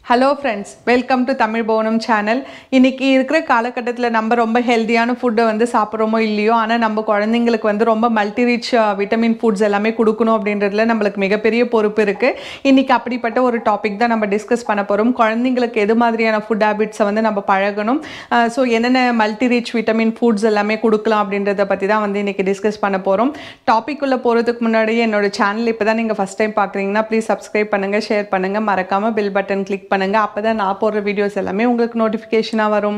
hello friends welcome to Tamil Bhavanam channel இன்னைக்கு இருக்கிற காலகட்டத்தில் நம்ம ரொம்ப ஹெல்த்தியான ஃபுட்டை வந்து சாப்பிட்றோமோ இல்லையோ ஆனால் நம்ம குழந்தைங்களுக்கு வந்து ரொம்ப மல்டி ரிச் விட்டமின் ஃபுட்ஸ் எல்லாமே கொடுக்கணும் அப்படின்றதுல நம்மளுக்கு மிகப்பெரிய பொறுப்பு இருக்குது இன்னைக்கு அப்படிப்பட்ட ஒரு டாபிக் தான் நம்ம டிஸ்கஸ் பண்ண போகிறோம் குழந்தைங்களுக்கு எது மாதிரியான ஃபுட் ஹேபிட்ஸை வந்து நம்ம பழகணும் ஸோ என்னென்ன மல்டி ரிச் விட்டமின் ஃபுட்ஸ் எல்லாமே கொடுக்கலாம் அப்படின்றத பற்றி தான் வந்து இன்னைக்கு டிஸ்கஸ் பண்ண போகிறோம் டாபிக் உள்ள போகிறதுக்கு முன்னாடி என்னோட சேனல் இப்போ தான் நீங்கள் ஃபஸ்ட் டைம் பார்க்குறீங்கன்னா ப்ளீஸ் சப்ஸ்கிரைப் பண்ணுங்கள் ஷேர் பண்ணுங்கள் மறக்காமல் பெல் பட்டன் கிளிக் பண்ணுங்க அப்பதான் நான் போடுற வீடியோஸ் எல்லாமே உங்களுக்கு நோட்டிஃபிகேஷனாக வரும்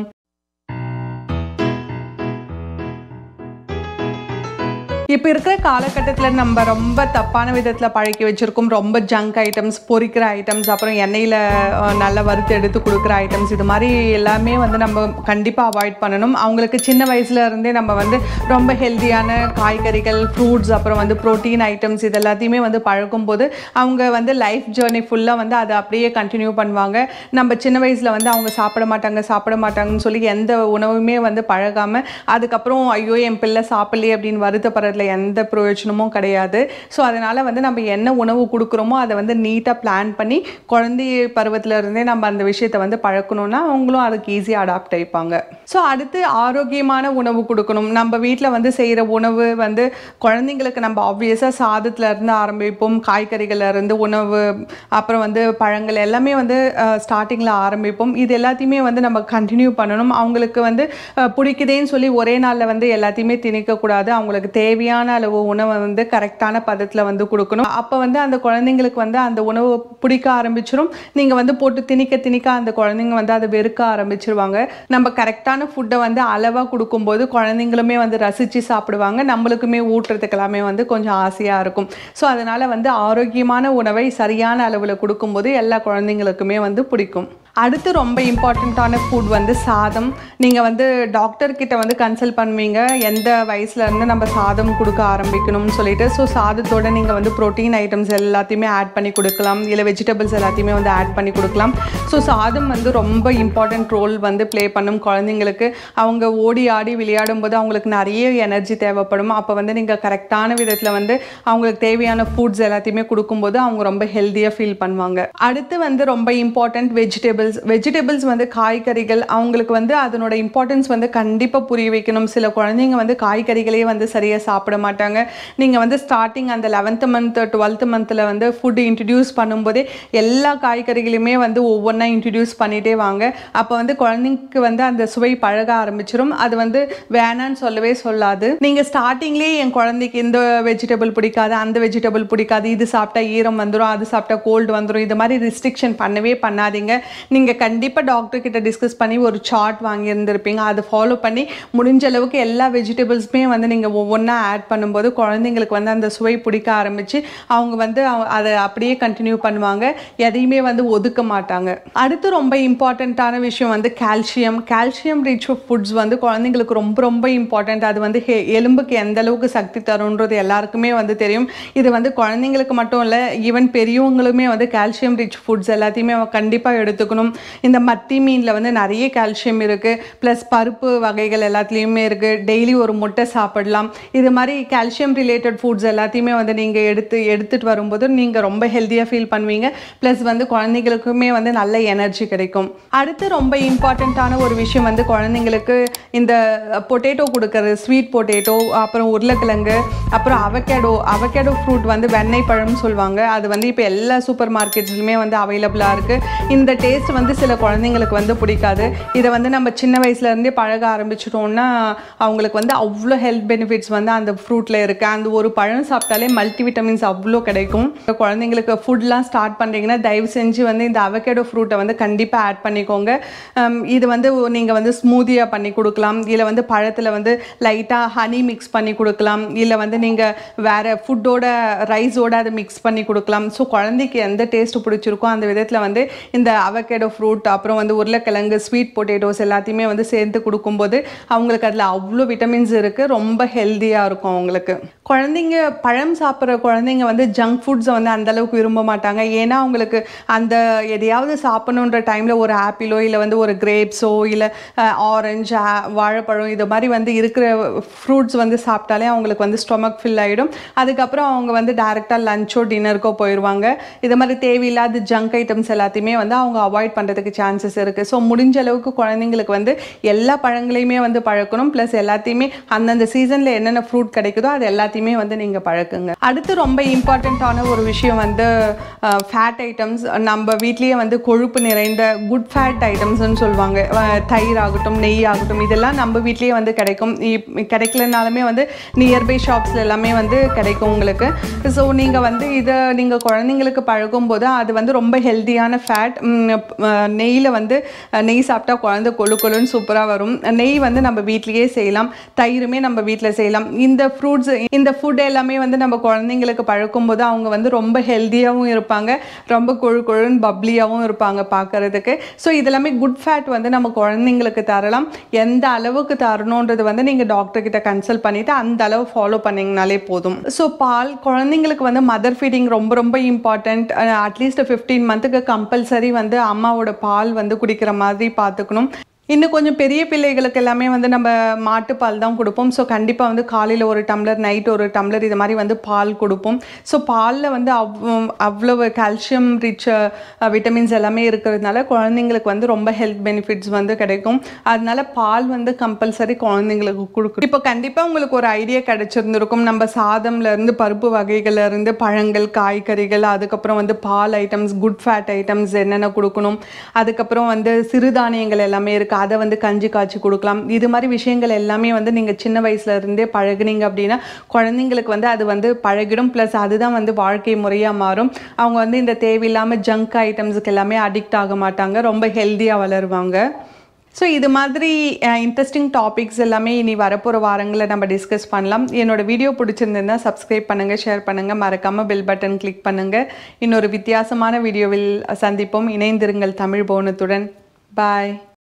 இப்போ இருக்கிற காலகட்டத்தில் நம்ம ரொம்ப தப்பான விதத்தில் பழக்கி வச்சுருக்கோம் ரொம்ப ஜங்க் ஐட்டம்ஸ் பொரிக்கிற ஐட்டம்ஸ் அப்புறம் எண்ணெயில் நல்லா வறுத்து எடுத்து கொடுக்குற ஐட்டம்ஸ் இது மாதிரி எல்லாமே வந்து நம்ம கண்டிப்பாக அவாய்ட் பண்ணணும் அவங்களுக்கு சின்ன வயசுல இருந்தே நம்ம வந்து ரொம்ப ஹெல்த்தியான காய்கறிகள் ஃப்ரூட்ஸ் அப்புறம் வந்து ப்ரோட்டீன் ஐட்டம்ஸ் இது எல்லாத்தையுமே வந்து பழக்கும் போது அவங்க வந்து லைஃப் ஜேர்னி ஃபுல்லாக வந்து அதை அப்படியே கண்டினியூ பண்ணுவாங்க நம்ம சின்ன வயசில் வந்து அவங்க சாப்பிட மாட்டாங்க சாப்பிட மாட்டாங்கன்னு சொல்லி எந்த உணவுமே வந்து பழகாமல் அதுக்கப்புறம் ஐயோ என் பிள்ளை சாப்பிடலையே அப்படின்னு வருத்தப்படுறதுல எந்த பிரயோஜனமும் கிடையாது ஸோ அதனால் வந்து நம்ம என்ன உணவு கொடுக்குறோமோ அதை வந்து நீட்டாக பிளான் பண்ணி குழந்தை பருவத்துல இருந்தே நம்ம அந்த விஷயத்தை வந்து பழக்கணும்னா அவங்களும் அதுக்கு ஈஸியாக அடாப்ட் ஆயிப்பாங்க ஸோ அடுத்து ஆரோக்கியமான உணவு கொடுக்கணும் நம்ம வீட்டில் வந்து செய்கிற உணவு வந்து குழந்தைங்களுக்கு நம்ம ஆப்வியஸாக சாதத்துல இருந்து ஆரம்பிப்போம் காய்கறிகள்ல இருந்து உணவு அப்புறம் வந்து பழங்கள் எல்லாமே வந்து ஸ்டார்டிங்கில் ஆரம்பிப்போம் இது எல்லாத்தையுமே வந்து நம்ம கண்டினியூ பண்ணணும் அவங்களுக்கு வந்து அஹ், பிடிக்குதேன்னு சொல்லி ஒரே நாளில் வந்து எல்லாத்தையுமே திணிக்கக்கூடாது அவங்களுக்கு தேவையான அளவு உணவை வந்து கரெக்டான பதத்தில் வந்து கொடுக்கணும் அப்போ வந்து அந்த குழந்தைங்களுக்கு வந்து அந்த உணவு பிடிக்க ஆரம்பிச்சிடும் நீங்கள் வந்து போட்டு திணிக்க திணிக்க அந்த குழந்தைங்க வந்து அதை வெறுக்க ஆரம்பிச்சிருவாங்க நம்ம கரெக்டான ஃபுட்டை வந்து அளவாக கொடுக்கும்போது குழந்தைங்களுமே வந்து ரசித்து சாப்பிடுவாங்க நம்மளுக்குமே ஊட்டுறதுக்கு எல்லாமே வந்து கொஞ்சம் ஆசையாக இருக்கும் ஸோ அதனால் வந்து ஆரோக்கியமான உணவை சரியான அளவில் கொடுக்கும்போது எல்லா குழந்தைங்களுக்குமே வந்து பிடிக்கும் அடுத்து ரொம்ப இம்பார்ட்டண்ட்டான ஃபுட் வந்து சாதம் நீங்கள் வந்து டாக்டர் கிட்ட வந்து கன்சல்ட் பண்ணுவீங்க எந்த வயசுல இருந்து நம்ம சாதம் கொடுக்க ஆரம்பிக்கணும்னு சொல்லிட்டு ஸோ சாதத்தோட நீங்கள் வந்து ப்ரோட்டீன் ஐட்டம்ஸ் எல்லாத்தையுமே ஆட் பண்ணி கொடுக்கலாம் இல்லை வெஜிடபிள்ஸ் எல்லாத்தையுமே வந்து ஆட் பண்ணி கொடுக்கலாம் ஸோ சாதம் வந்து ரொம்ப இம்பார்ட்டன்ட் ரோல் வந்து ப்ளே பண்ணும் குழந்தைங்களுக்கு அவங்க ஓடி ஆடி விளையாடும் போது அவங்களுக்கு நிறைய எனர்ஜி தேவைப்படும் அப்போ வந்து நீங்கள் கரெக்டான விதத்தில் வந்து அவங்களுக்கு தேவையான ஃபுட்ஸ் எல்லாத்தையுமே கொடுக்கும்போது அவங்க ரொம்ப ஹெல்த்தியாக ஃபீல் பண்ணுவாங்க அடுத்து வந்து ரொம்ப இம்பார்ட்டன்ட் வெஜிடபிள்ஸ் வெஜிடபிள்ஸ் வந்து காய்கறிகள் அவங்களுக்கு வந்து அதனோட இம்பார்ட்டன்ஸ் வந்து கண்டிப்பாக புரிய வைக்கணும் சில குழந்தைங்க வந்து காய்கறிகளே வந்து சரியாக சாப்பிட மாட்டாங்க நீங்கள் வந்து ஸ்டார்டிங் அந்த லெவன்த்து மந்த் டுவெல்த்து மந்தில் வந்து ஃபுட் இன்ட்ரடியூஸ் பண்ணும்போதே எல்லா காய்கறிகளுமே வந்து ஒவ்வொன்றா இன்ட்ரடியூஸ் பண்ணிகிட்டே வாங்க அப்போ வந்து குழந்தைக்கு வந்து அந்த சுவை பழக ஆரம்பிச்சிடும் அது வந்து வேணான்னு சொல்லவே சொல்லாது நீங்கள் ஸ்டார்டிங்லேயே என் குழந்தைக்கு இந்த வெஜிடபிள் பிடிக்காது அந்த வெஜிடபிள் பிடிக்காது இது சாப்பிட்டா ஈரம் வந்துடும் அது சாப்பிட்டா கோல்டு வந்துடும் இது மாதிரி ரிஸ்ட்ரிக்ஷன் பண்ணவே பண்ணாதீங்க நீங்கள் கண்டிப்பாக டாக்டர் கிட்ட டிஸ்கஸ் பண்ணி ஒரு சார்ட் வாங்கியிருந்திருப்பீங்க அதை ஃபாலோ பண்ணி முடிஞ்ச அளவுக்கு எல்லா வெஜிடபிள்ஸுமே வந்து நீங்கள் ஒவ்வொன்றா ஆட் பண்ணும்போது குழந்தைங்களுக்கு வந்து அந்த சுவை பிடிக்க ஆரம்பித்து அவங்க வந்து அவ- அதை அப்படியே கண்டினியூ பண்ணுவாங்க எதையுமே வந்து ஒதுக்க மாட்டாங்க அடுத்து ரொம்ப இம்பார்ட்டண்ட்டான விஷயம் வந்து கால்சியம் கால்சியம் ரிச் ஃபுட்ஸ் வந்து குழந்தைங்களுக்கு ரொம்ப ரொம்ப இம்பார்ட்டண்ட் அது வந்து ஹெ- எலும்புக்கு எந்த அளவுக்கு சக்தி தரும்ன்றது எல்லாருக்குமே வந்து தெரியும் இது வந்து குழந்தைங்களுக்கு மட்டும் இல்லை ஈவன் பெரியவங்களுமே வந்து கால்சியம் ரிச் ஃபுட்ஸ் எல்லாத்தையுமே கண்டிப்பாக எடுத்துக்கணும் இந்த மத்தி மீனில் வந்து நிறைய கால்சியம் இருக்குது ப்ளஸ் பருப்பு வகைகள் எல்லாத்துலேயுமே இருக்குது டெய்லி ஒரு முட்டை சாப்பிடலாம் இது மாதிரி கால்சியம் ரிலேட்டட் ஃபுட்ஸ் எல்லாத்தையுமே வந்து நீங்கள் எடுத்து எடுத்துகிட்டு வரும்போது நீங்கள் ரொம்ப ஹெல்த்தியாக ஃபீல் பண்ணுவீங்க ப்ளஸ் வந்து குழந்தைங்களுக்குமே வந்து நல்ல எனர்ஜி கிடைக்கும் அடுத்து ரொம்ப இம்பார்ட்டண்ட்டான ஒரு விஷயம் வந்து குழந்தைங்களுக்கு இந்த பொட்டேட்டோ கொடுக்கறது ஸ்வீட் பொட்டேட்டோ அப்புறம் உருளைக்கிழங்கு அப்புறம் அவகேடோ அவகேடோ ஃப்ரூட் வந்து வெண்ணெய் பழம்னு சொல்லுவாங்க அது வந்து இப்போ எல்லா சூப்பர் மார்க்கெட்ஸ்லையுமே வந்து அவைலபிளாக இருக்குது இந்த டேஸ்ட் வந்து சில குழந்தைங்களுக்கு வந்து பிடிக்காது இதை வந்து நம்ம சின்ன வயசுலேருந்தே பழக ஆரம்பிச்சிட்டோம்னா அவங்களுக்கு வந்து அவ்வளோ ஹெல்த் பெனிஃபிட்ஸ் வந்து அந்த ஃப்ரூட்டில் இருக்குது அந்த ஒரு பழம் சாப்பிட்டாலே மல்டி விட்டமின்ஸ் அவ்வளோ கிடைக்கும் குழந்தைங்களுக்கு ஃபுட்லாம் ஸ்டார்ட் பண்ணுறீங்கன்னா தயவு செஞ்சு வந்து இந்த அவகேடோ ஃப்ரூட்டை வந்து கண்டிப்பாக ஆட் பண்ணிக்கோங்க ஹம், இது வந்து நீங்கள் வந்து ஸ்மூதியாக பண்ணி கொடுக்கலாம் இல்லை வந்து பழத்தில் வந்து லைட்டாக ஹனி மிக்ஸ் பண்ணி கொடுக்கலாம் இல்லை வந்து நீங்கள் வேறு ஃபுட்டோட ரைஸோட அதை மிக்ஸ் பண்ணி கொடுக்கலாம் ஸோ குழந்தைக்கு எந்த டேஸ்ட் பிடிச்சிருக்கோ அந்த விதத்தில் வந்து இந்த அவகேடோ ஃப்ரூட் அப்புறம் வந்து உருளைக்கிழங்கு ஸ்வீட் பொட்டேட்டோஸ் எல்லாத்தையுமே வந்து சேர்த்து கொடுக்கும்போது அவங்களுக்கு அதில் அவ்வளோ விட்டமின்ஸ் இருக்குது ரொம்ப ஹெல்த்தியாக இருக்கும் அவங்களுக்கு குழந்தைங்க பழம் சாப்பிட்ற குழந்தைங்க வந்து ஜங்க் ஃபுட்ஸை வந்து அந்த அளவுக்கு விரும்ப மாட்டாங்க ஏன்னா அவங்களுக்கு அந்த எதையாவது சாப்பிடணுன்ற டைமில் ஒரு ஆப்பிளோ இல்லை வந்து ஒரு கிரேப்ஸோ இல்லை ஆரஞ்சு வாழைப்பழம் இது மாதிரி வந்து இருக்கிற ஃப்ரூட்ஸ் வந்து சாப்பிட்டாலே அவங்களுக்கு வந்து ஸ்டொமக் ஃபில் ஆகிடும் அதுக்கப்புறம் அவங்க வந்து டேரெக்டாக லஞ்சோ டின்னருக்கோ போயிடுவாங்க இது மாதிரி தேவையில்லாத ஜங்க் ஐட்டம்ஸ் எல்லாத்தையுமே வந்து அவங்க அவாய்ட் பண்ணுறதுக்கு சான்சஸ் இருக்குது ஸோ முடிஞ்ச அளவுக்கு குழந்தைங்களுக்கு வந்து எல்லா பழங்களையுமே வந்து பழக்கணும் ப்ளஸ் எல்லாத்தையுமே அந்தந்த சீசனில் என்னென்ன ஃப்ரூட் கிடைக்குதோ அது எல்லாத்தையுமே வந்து நீங்கள் பழக்குங்க அடுத்து ரொம்ப இம்பார்ட்டண்ட்டான ஒரு விஷயம் வந்து ஃபேட் ஐட்டம்ஸ் நம்ம வீட்லேயே வந்து கொழுப்பு நிறைந்த குட் ஃபேட் ஐட்டம்ஸ்னு சொல்லுவாங்க அஹ், தயிர் ஆகட்டும் நெய் ஆகட்டும் இதெல்லாம் நம்ம வீட்லேயே வந்து கிடைக்கும் இப்- கிடைக்கலனாலுமே வந்து நியர்பை ஷாப்ஸில் எல்லாமே வந்து கிடைக்கும் உங்களுக்கு ஸோ நீங்கள் வந்து இதை நீங்கள் குழந்தைங்களுக்கு பழகும் போது அது வந்து ரொம்ப ஹெல்த்தியான ஃபேட் நெய்யில் வந்து அஹ், நெய் சாப்பிட்டா குழந்தை கொழு கொழுன்னு சூப்பராக வரும் நெய் வந்து நம்ம வீட்லேயே செய்யலாம் தயிருமே நம்ம வீட்டில் செய்யலாம் இந்த ஃப்ரூட்ஸ் இந்த ஃபுட் எல்லாமே வந்து நம்ம குழந்தைங்களுக்கு பழக்கும் போது அவங்க வந்து ரொம்ப ஹெல்த்தியாகவும் இருப்பாங்க ரொம்ப கொழு கொழுன்னு பப்ளியாகவும் இருப்பாங்க பார்க்கறதுக்கு ஸோ இதெல்லாமே குட் ஃபேட் வந்து நம்ம குழந்தைங்களுக்கு தரலாம் எந்த அளவுக்கு தரணுன்றது வந்து நீங்கள் டாக்டர் கிட்ட கன்சல்ட் பண்ணிவிட்டு அந்த அளவு ஃபாலோ பண்ணிங்கனாலே போதும் ஸோ பால் குழந்தைங்களுக்கு வந்து மதர் ஃபீடிங் ரொம்ப ரொம்ப இம்பார்ட்டண்ட் அட்லீஸ்ட் ஃபிஃப்டீன் மந்த்துக்கு கம்பல்சரி வந்து அம்மாவோட பால் வந்து குடிக்கிற மாதிரி பார்த்துக்கணும் இன்னும் கொஞ்சம் பெரிய பிள்ளைகளுக்கு எல்லாமே வந்து நம்ம மாட்டுப்பால் தான் கொடுப்போம் ஸோ கண்டிப்பாக வந்து காலையில் ஒரு டம்ளர் நைட் ஒரு டம்ளர் இது மாதிரி வந்து பால் கொடுப்போம் ஸோ பாலில் வந்து அவ் அவ்வளவு கால்சியம் ரிச் விட்டமின்ஸ் எல்லாமே இருக்கிறதுனால குழந்தைங்களுக்கு வந்து ரொம்ப ஹெல்த் பெனிஃபிட்ஸ் வந்து கிடைக்கும் அதனால பால் வந்து கம்பல்சரி குழந்தைங்களுக்கு கொடுக்கணும் இப்போ கண்டிப்பாக உங்களுக்கு ஒரு ஐடியா கிடைச்சிருந்திருக்கும் நம்ம சாதம்ல இருந்து பருப்பு வகைகள்ல இருந்து பழங்கள் காய்கறிகள் அதுக்கப்புறம் வந்து பால் ஐட்டம்ஸ் குட் ஃபேட் ஐட்டம்ஸ் என்னென்ன கொடுக்கணும் அதுக்கப்புறம் வந்து சிறுதானியங்கள் எல்லாமே இருக்குது அதை வந்து கஞ்சி காய்ச்சி கொடுக்கலாம் இது மாதிரி விஷயங்கள் எல்லாமே வந்து நீங்கள் சின்ன வயசுல இருந்தே பழகுனீங்க அப்படின்னா குழந்தைங்களுக்கு வந்து அது வந்து பழகிடும் ப்ளஸ் அதுதான் வந்து வாழ்க்கை முறையாக மாறும் அவங்க வந்து இந்த தேவையில்லாமல் ஜங்க் ஐட்டம்ஸுக்கு எல்லாமே அடிக்ட் ஆக மாட்டாங்க ரொம்ப ஹெல்த்தியாக வளருவாங்க ஸோ இது மாதிரி இன்ட்ரெஸ்டிங் டாபிக்ஸ் எல்லாமே இனி வரப்போகிற வாரங்களில் நம்ம டிஸ்கஸ் பண்ணலாம் என்னோட வீடியோ பிடிச்சிருந்ததுன்னா சப்ஸ்கிரைப் பண்ணுங்கள் ஷேர் பண்ணுங்கள் மறக்காமல் பெல் பட்டன் கிளிக் பண்ணுங்கள் இன்னொரு வித்தியாசமான வீடியோவில் சந்திப்போம் இணைந்திருங்கள் தமிழ் போனத்துடன் பாய்